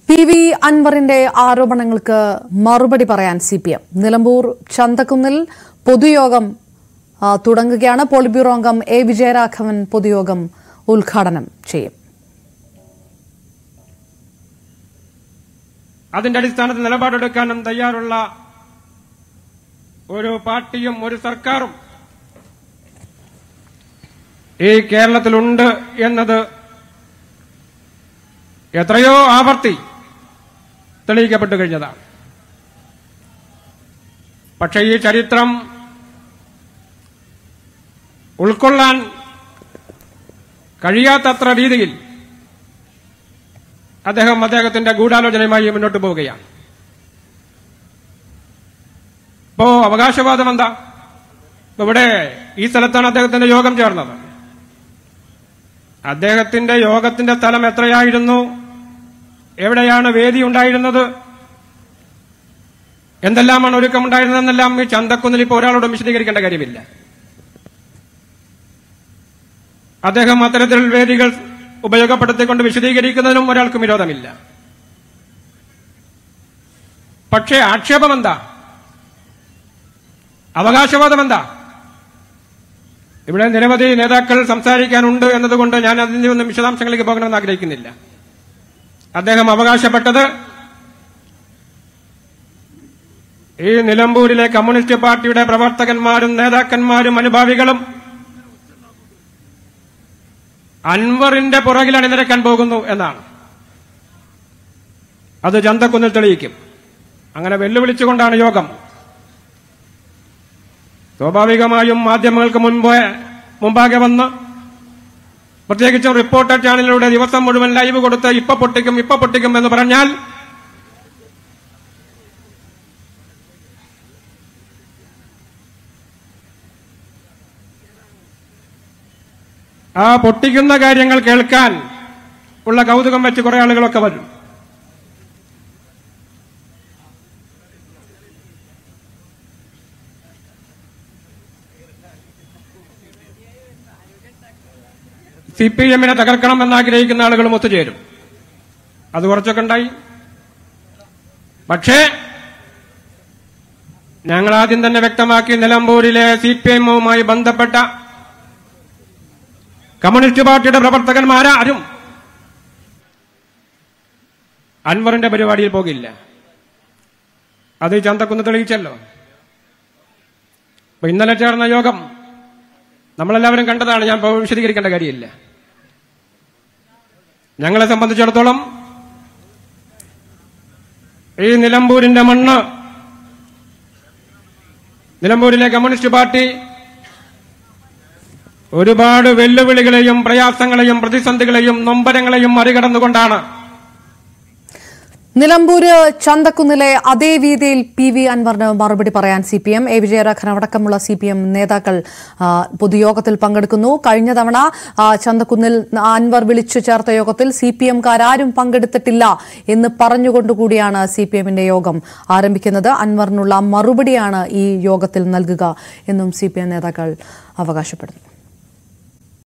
P V അൻവറിന്റെ ആരോപണങ്ങൾക്ക് മറുപടി പറയാൻ സി പി എം നിലമ്പൂർ ചന്തക്കുന്നിൽ പൊതുയോഗം ആ, തുടങ്ങുകയാണ് പോളിറ്റ് ബ്യൂറോ അംഗം എ വിജയരാഘവൻ പൊതുയോഗം ഉദ്ഘാടനം ചെയ്യും അതിന്റെ അടിസ്ഥാനത്തിൽ നിലപാടെടുക്കാനും തയ്യാറുള്ള ഒരു പാർട്ടിയും ഒരു സർക്കാരും ഈ കേരളത്തിലുണ്ട് എന്നത് എത്രയോ ആവർത്തി തെളിയിക്കപ്പെട്ടു കഴിഞ്ഞതാണ് പക്ഷേ ഈ ചരിത്രം ഉൾക്കൊള്ളാൻ കഴിയാത്തത്ര രീതിയിൽ അദ്ദേഹം അദ്ദേഹത്തിന്റെ ഗൂഢാലോചനയുമായി മുന്നോട്ട് പോവുകയാണ് ഇപ്പോ അവകാശവാദം എന്താ ഇപ്പൊ ഇവിടെ ഈ സ്ഥലത്താണ് അദ്ദേഹത്തിന്റെ യോഗം ചേർന്നത് അദ്ദേഹത്തിന്റെ യോഗത്തിന്റെ സ്ഥലം എത്രയായിരുന്നു എവിടെയാണ് വേദി ഉണ്ടായിരുന്നത് എന്തെല്ലാമാണ് ഒരുക്കമുണ്ടായിരുന്നതെന്നെല്ലാം ഈ ചന്തക്കുന്നിൽ ഇപ്പോൾ ഒരാളോടും വിശദീകരിക്കേണ്ട കാര്യമില്ല അദ്ദേഹം അത്തരത്തിൽ വേദികൾ ഉപയോഗപ്പെടുത്തിക്കൊണ്ട് വിശദീകരിക്കുന്നതിനും ഒരാൾക്കും വിരോധമില്ല പക്ഷേ ആക്ഷേപം എന്താ അവകാശവാദം എന്താ ഇവിടെ നിരവധി നേതാക്കൾ സംസാരിക്കാനുണ്ട് എന്നതുകൊണ്ട് ഞാൻ അതിന്റെ ഒന്നും വിശദാംശങ്ങളിലേക്ക് പോകണമെന്ന് ആഗ്രഹിക്കുന്നില്ല അദ്ദേഹം അവകാശപ്പെട്ടത് ഈ നിലമ്പൂരിലെ കമ്മ്യൂണിസ്റ്റ് പാർട്ടിയുടെ പ്രവർത്തകന്മാരും നേതാക്കന്മാരും അനുഭാവികളും അൻവറിന്റെ പുറകിൽ അണിനിരക്കാൻ പോകുന്നു എന്നാണ് അത് ചന്തക്കുന്നിൽ തെളിയിക്കും അങ്ങനെ വെല്ലുവിളിച്ചുകൊണ്ടാണ് യോഗം സ്വാഭാവികമായും മാധ്യമങ്ങൾക്ക് മുൻപ് മുമ്പാകെ വന്ന് പ്രത്യേകിച്ചും റിപ്പോർട്ടർ ചാനലിലൂടെ ദിവസം മുഴുവൻ ലൈവ് കൊടുത്ത് ഇപ്പൊ പൊട്ടിക്കും ഇപ്പൊ പൊട്ടിക്കും എന്ന് പറഞ്ഞാൽ ആ പൊട്ടിക്കുന്ന കാര്യങ്ങൾ കേൾക്കാൻ ഉള്ള കൗതുകം വെച്ച് കുറെ ആളുകളൊക്കെ വരും സി പി എമ്മിനെ തകർക്കണം എന്നാഗ്രഹിക്കുന്ന ആളുകളും ഒത്തുചേരും അത് കുറച്ചൊക്കെ ഉണ്ടായി പക്ഷേ ഞങ്ങൾ ആദ്യം തന്നെ വ്യക്തമാക്കി നിലമ്പൂരിലെ സി പി എമ്മുമായി ബന്ധപ്പെട്ട കമ്മ്യൂണിസ്റ്റ് പാർട്ടിയുടെ പ്രവർത്തകന്മാരാരും അൻവറിന്റെ പരിപാടിയിൽ പോകില്ല അത് ഈ ചന്തക്കുന്ന് തെളിയിച്ചല്ലോ അപ്പൊ ഇന്നലെ ചേർന്ന യോഗം നമ്മളെല്ലാവരും കണ്ടതാണ് ഞാൻ ഇപ്പോൾ വിശദീകരിക്കേണ്ട കാര്യമില്ല ഞങ്ങളെ സംബന്ധിച്ചിടത്തോളം ഈ നിലമ്പൂരിന്റെ മണ്ണ് നിലമ്പൂരിലെ കമ്മ്യൂണിസ്റ്റ് പാർട്ടി ഒരുപാട് വെല്ലുവിളികളെയും പ്രയാസങ്ങളെയും പ്രതിസന്ധികളെയും നൊമ്പരങ്ങളെയും മറികടന്നുകൊണ്ടാണ് നിലമ്പൂര് ചന്തക്കുന്നിലെ അതേ വീതിയിൽ പി വി അൻവറിന് മറുപടി പറയാൻ C P M A Vijayaraghavan അടക്കമുള്ള സി പി എം നേതാക്കൾ ആ, പൊതുയോഗത്തിൽ പങ്കെടുക്കുന്നു കഴിഞ്ഞ തവണ ആ, ചന്തക്കുന്നിൽ അൻവർ വിളിച്ചു ചേർത്ത യോഗത്തിൽ സി പി എംകാരും പങ്കെടുത്തിട്ടില്ല എന്ന് പറഞ്ഞുകൊണ്ടുകൂടിയാണ് സി പി എമ്മിന്റെ യോഗം ആരംഭിക്കുന്നത് അൻവറിനുള്ള മറുപടിയാണ് ഈ യോഗത്തിൽ നൽകുക എന്നും സി പി എം നേതാക്കൾ അവകാശപ്പെടുന്നു